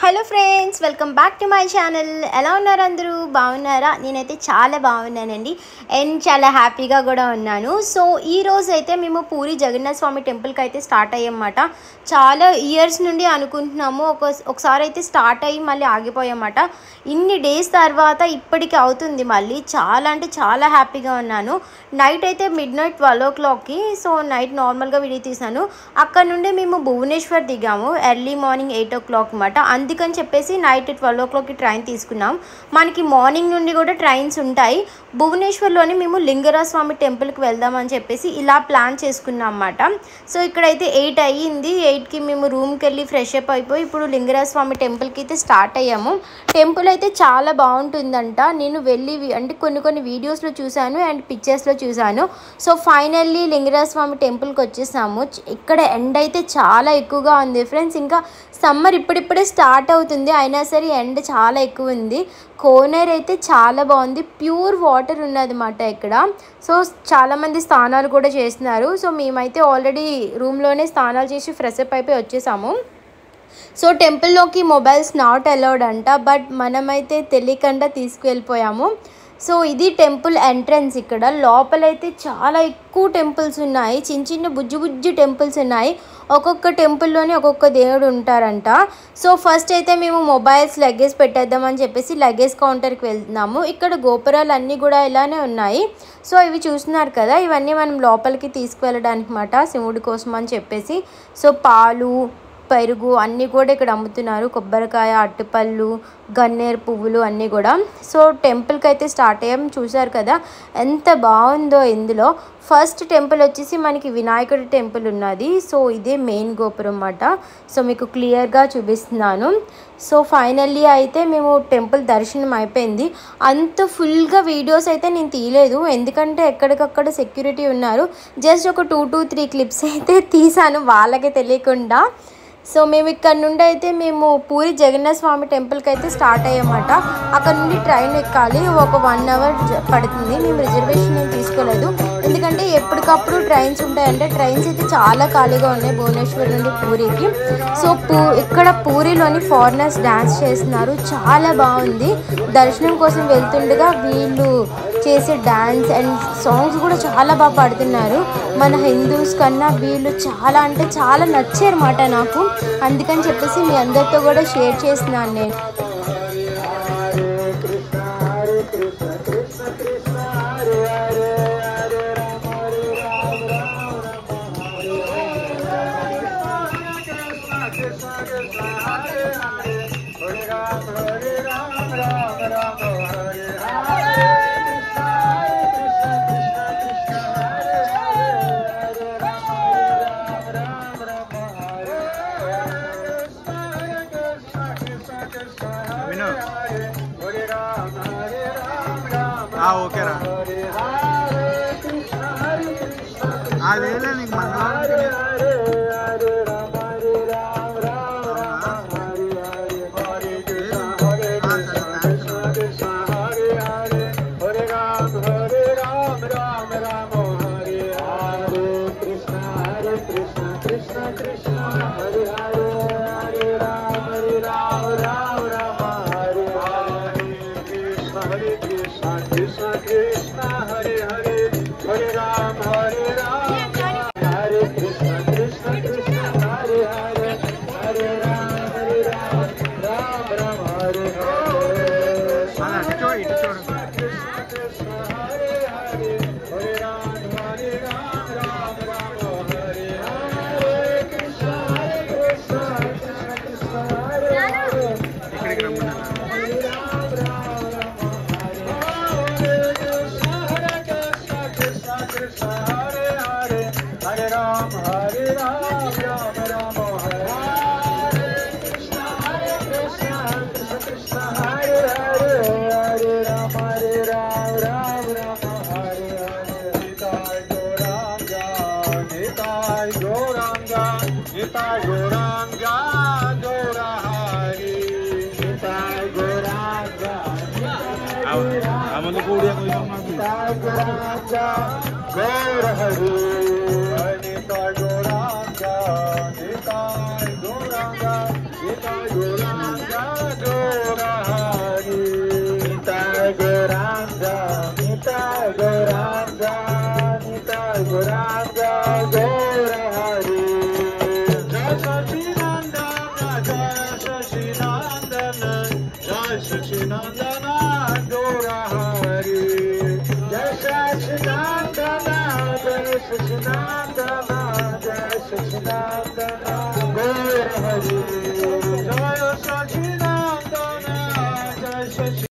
hello friends welcome back to my channel ఎలా ఉన్నారు అందరూ బాగున్నారా నేనైతే చాలా బాగున్నానండి అండ్ చాలా హ్యాపీగా కూడా ఉన్నాను సో ఈ రోజు అయితే మేము పూరి జగన్నాథ స్వామి టెంపుల్కి అయితే స్టార్ట్ అయ్యామన్నమాట చాలా ఇయర్స్ నుండి అనుకుంటున్నాము ఒక ఒకసారి అయితే స్టార్ట్ అయ్యి మళ్ళీ ఆగిపోయామన్నమాట ఇన్ని డేస్ తర్వాత ఇప్పటికి అవుతుంది మళ్ళీ చాలా అంటే చాలా హ్యాపీగా ఉన్నాను నైట్ అయితే మిడ్ నైట్ ట్వెల్వ్ ఓ క్లాక్కి సో నైట్ నార్మల్గా వీడియో తీసాను అక్కడ నుండి మేము భువనేశ్వర్ దిగాము early morning eight o'clock అనమాట అందుకని చెప్పేసి నైట్ ట్వెల్వ్ ఓ క్లాక్కి ట్రైన్ తీసుకున్నాం మనకి మార్నింగ్ నుండి కూడా ట్రైన్స్ ఉంటాయి భువనేశ్వర్లోని మేము లింగరాజ స్వామి టెంపుల్కి వెళ్దామని చెప్పేసి ఇలా ప్లాన్ చేసుకున్నాం అన్నమాట సో ఇక్కడైతే ఎయిట్ అయ్యింది ఎయిట్కి మేము రూమ్కి వెళ్ళి ఫ్రెష్ అప్ అయిపోయి ఇప్పుడు లింగరాజ స్వామి టెంపుల్కి అయితే స్టార్ట్ అయ్యాము టెంపుల్ అయితే చాలా బాగుంటుందంట నేను వెళ్ళి వి- అంటే కొన్ని కొన్ని వీడియోస్లో చూశాను అండ్ పిక్చర్స్లో చూశాను సో ఫైనల్లీ లింగరాజ స్వామి టెంపుల్కి వచ్చేసాము చ- ఇక్కడ ఎండ్ అయితే చాలా ఎక్కువగా ఉంది ఫ్రెండ్స్ ఇంకా సమ్మర్ ఇప్పుడిప్పుడే స్టార్ట్ అవుతుంది అయినా సరే ఎండ చాలా ఎక్కువ ఉంది కోనేరు అయితే చాలా బాగుంది ప్యూర్ వాటర్ ఉన్నదన్నమాట ఇక్కడ సో చాలామంది స్నానాలు కూడా చేస్తున్నారు సో మేమైతే ఆల్రెడీ రూమ్లోనే స్నానాలు చేసి ఫ్రెష్ అప్ అయిపోయి వచ్చేసాము సో టెంపుల్లోకి మొబైల్స్ నాట్ అలౌడ్ అంట బట్ మనమైతే తెలియకుండా తీసుకువెళ్ళిపోయాము సో ఇది టెంపుల్ ఎంట్రన్స్ ఇక్కడ లోపలైతే చాలా ఎక్కువ టెంపుల్స్ ఉన్నాయి చిన్న చిన్న బుజ్జి బుజ్జి టెంపుల్స్ ఉన్నాయి ఒక్కొక్క టెంపుల్లోనే ఒక్కొక్క దేవుడు ఉంటారంట సో ఫస్ట్ అయితే మేము మొబైల్స్ లగేజ్ పెట్టేద్దామని చెప్పేసి లగేజ్ కౌంటర్కి వెళ్తున్నాము ఇక్కడ గోపురాలు అన్నీ కూడా ఇలానే ఉన్నాయి సో ఇవి చూస్తున్నారు కదా ఇవన్నీ మనం లోపలికి తీసుకువెళ్ళడానికి మాట శివుడి కోసం అని చెప్పేసి సో పాలు పెరుగు అన్నీ కూడా ఇక్కడ అమ్ముతున్నారు కొబ్బరికాయ అట్టుపళ్ళు గన్నేరు పువ్వులు అన్నీ కూడా సో టెంపుల్కి అయితే స్టార్ట్ అయ్యాం చూసారు కదా ఎంత బాగుందో ఇందులో ఫస్ట్ టెంపుల్ వచ్చేసి మనకి వినాయకుడి టెంపుల్ ఉన్నది సో ఇదే మెయిన్ గోపురం అన్నమాట సో మీకు క్లియర్గా చూపిస్తున్నాను సో ఫైనల్లీ అయితే మేము టెంపుల్ దర్శనం అయిపోయింది అంత ఫుల్గా వీడియోస్ అయితే నేను తీయలేదు ఎందుకంటే ఎక్కడికక్కడ సెక్యూరిటీ ఉన్నారు జస్ట్ ఒక టూ టూ త్రీ క్లిప్స్ అయితే తీసాను వాళ్ళకే తెలియకుండా సో మేము ఇక్కడ నుండి అయితే మేము పూరి జగన్నాథ స్వామి టెంపుల్కి అయితే స్టార్ట్ అయ్యామట అక్కడ నుండి ట్రైన్ ఎక్కాలి ఒక వన్ అవర్ పడుతుంది మేము రిజర్వేషన్ ఏం తీసుకోలేదు ఎందుకంటే ఎప్పటికప్పుడు ట్రైన్స్ ఉంటాయంటే ట్రైన్స్ అయితే చాలా ఖాళీగా ఉన్నాయి భువనేశ్వర్ నుండి పూరికి సో పూ ఇక్కడ పూరిలోని ఫారినర్స్ డ్యాన్స్ చేస్తున్నారు చాలా బాగుంది దర్శనం కోసం వెళ్తుండగా వీళ్ళు చేసే డ్యాన్స్ అండ్ సాంగ్స్ కూడా చాలా బాగా పాడుతున్నారు మన హిందూస్ కన్నా వీళ్ళు చాలా అంటే చాలా నచ్చారన్నమాట నాకు అందుకని చెప్పేసి మీ అందరితో కూడా షేర్ చేస్తున్నాను నేను విను ఆ, ఓకేరా ఆ, లేదులే నీకు మంగళవారం అది అటు చూడు ఇటు చూడు ఇక్కడికి రమ్మన్నా ఆ ముందు కూడి గౌర Hari నిత Gauranga నిత Gauranga నిత Gauranga Gauranga Gaura Hari Jai Sachinandana Jai Sachinandana Jai Sachinandana Gaura Hari Jai Sachinandana Jai Sachinandana Jai Sachinandana